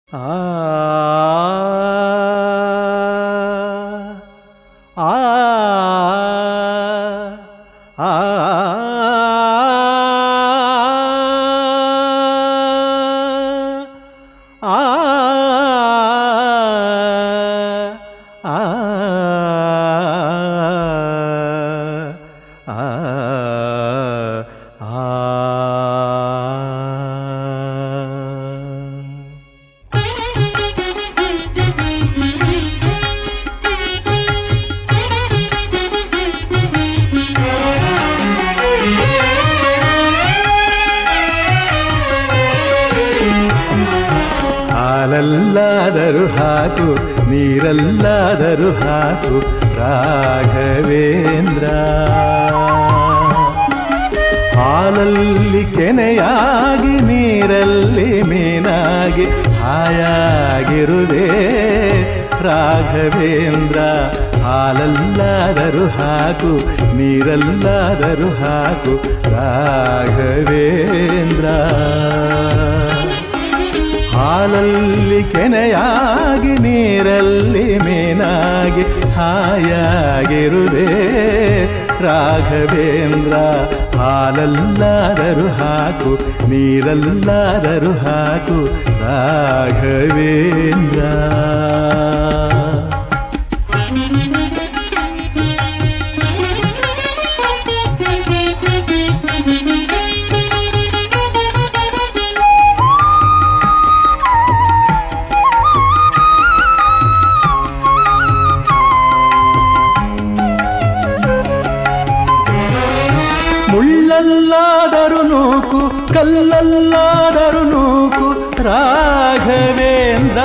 ಆ ಆ ಆ ಆ ಹಾಲಲ್ಲಾದರೂ ಹಾಕು ನೀರಲ್ಲಾದರೂ ಹಾಕು ರಾಘವೇಂದ್ರ ಹಾಲಲ್ಲಿ ಕೆನೆಯಾಗಿ ನೀರಲ್ಲಿ ಮೀನಾಗಿ ಹಾಯಾಗಿರುವೆ ರಾಘವೇಂದ್ರ ಹಾಲಲ್ಲಾದರೂ ಹಾಕು ನೀರಲ್ಲಾದರೂ ಹಾಕು ರಾಘವೇಂದ್ರ ಹಾಲಲ್ಲಿ ಕೆನೆಯಾಗಿ ನೀರಲ್ಲಿ ಮೀನಾಗಿ ಹಾಯಾಗಿರುವೆ ರಾಘವೇಂದ್ರ ಹಾಲಲ್ಲಾದರೂ ಹಾಕು ನೀರಲ್ಲಾದರೂ ಹಾಕು ರಾಘವೇಂದ್ರ ಮುಳ್ಳಲ್ಲಾದರೂ ನೂಕು ಕಲ್ಲಲ್ಲಾದರೂ ನೂಕು ರಾಘವೇಂದ್ರ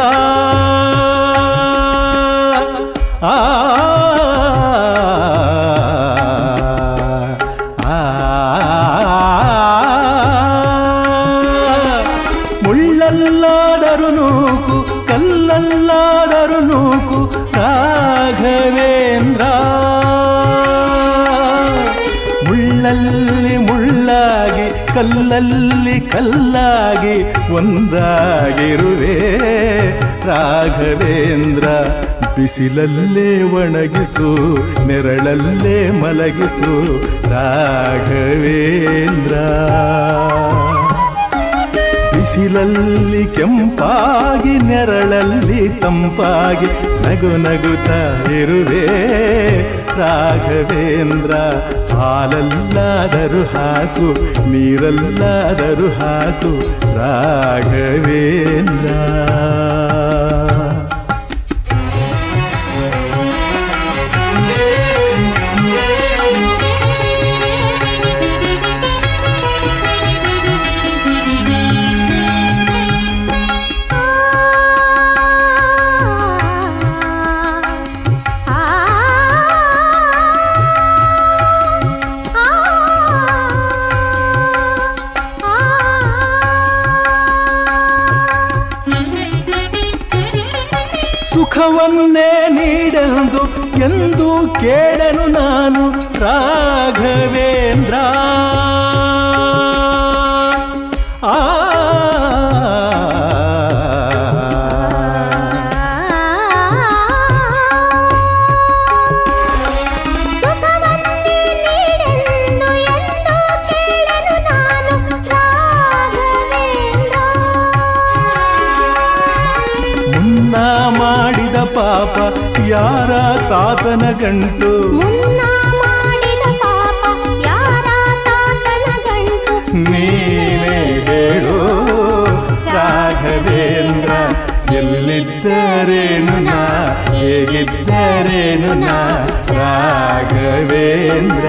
ಆ ಆ, ಮುಳ್ಳಲ್ಲಾದರೂ ನೂಕು ಕಲ್ಲಲ್ಲಾದರೂ ನೂಕು ರಾಘವೇಂದ್ರ ಮುಳ್ಳಲ್ಲಿ ಮುಳ್ಳಾಗಿ ಕಲ್ಲಲ್ಲಿ ಕಲ್ಲಾಗಿ ಒಂದಾಗಿರುವೆ ರಾಘವೇಂದ್ರ ಬಿಸಿಲಲ್ಲೇ ಒಣಗಿಸು ನೆರಳಲ್ಲೇ ಮಲಗಿಸು ರಾಘವೇಂದ್ರ ಬಿಸಿಲಲ್ಲಿ ಕೆಂಪಾಗಿ ನೆರಳಲ್ಲಿ ತಂಪಾಗಿ ನಗು ನಗುತ್ತ ಇರುವೆ ರಾಘವೇಂದ್ರ ಹಾಲಲ್ಲಾದರೂ ಹಾಕು ನೀರಲ್ಲಾದರೂ ಹಾಕು ರಾಘವೇಂದ್ರ ಸುಖವನ್ನೇ ನೀಡೆಂದು ಎಂದು ಕೇಳನು ನಾನು ರಾಘವೇಂದ್ರ ಆ ಸುಖವನ್ನೇ ನೀಡೆಂದು ಎಂದು ಕೇಳನು ನಾನು ರಾಘವೇಂದ್ರ ಮುನ್ನ ಮಾಡಿದ ಪಾಪ ಯಾರ ತಾತನ ಗಂಟು ಮುನ್ನ ಮಾಡಿದ ಪಾಪ ಯಾರ ತಾತನ ಗಂಟು ನೀನೇ ಹೇಳು ರಾಘವೇಂದ್ರ ಎಲ್ಲಿದ್ದರೇನು ನಾ ಹೇಗಿದ್ದರೇನು ನಾ ರಾಘವೇಂದ್ರ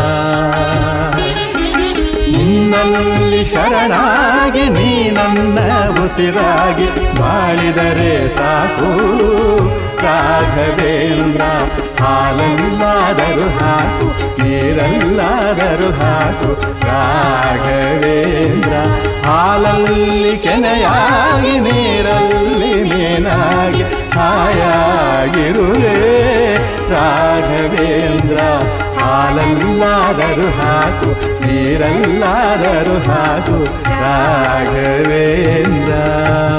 ನಿನ್ನಲ್ಲಿ ಶರಣಾಗಿ ನೀ ನನ್ನ ಉಸಿರಾಗಿ ಬಾಳಿದರೆ ಸಾಕು ರಾಘವೇಂದ್ರ ಹಾಲಲ್ಲಾದರೂ ಹಾಕು ನೀರಲ್ಲಾದರೂ ಹಾಕು ರಾಘವೇಂದ್ರ ಹಾಲಲ್ಲಿ ಕೆನೆಯಾಗಿ ನೀರಲ್ಲಿ ಮೀನಾಗಿ ಹಾಯಾಗಿರುವೆ ರಾಘವೇಂದ್ರ ಹಾಲಲ್ಲಾದರೂ ಹಾಕು ನೀರಲ್ಲಾದರೂ ಹಾಕು ರಾಘವೇಂದ್ರ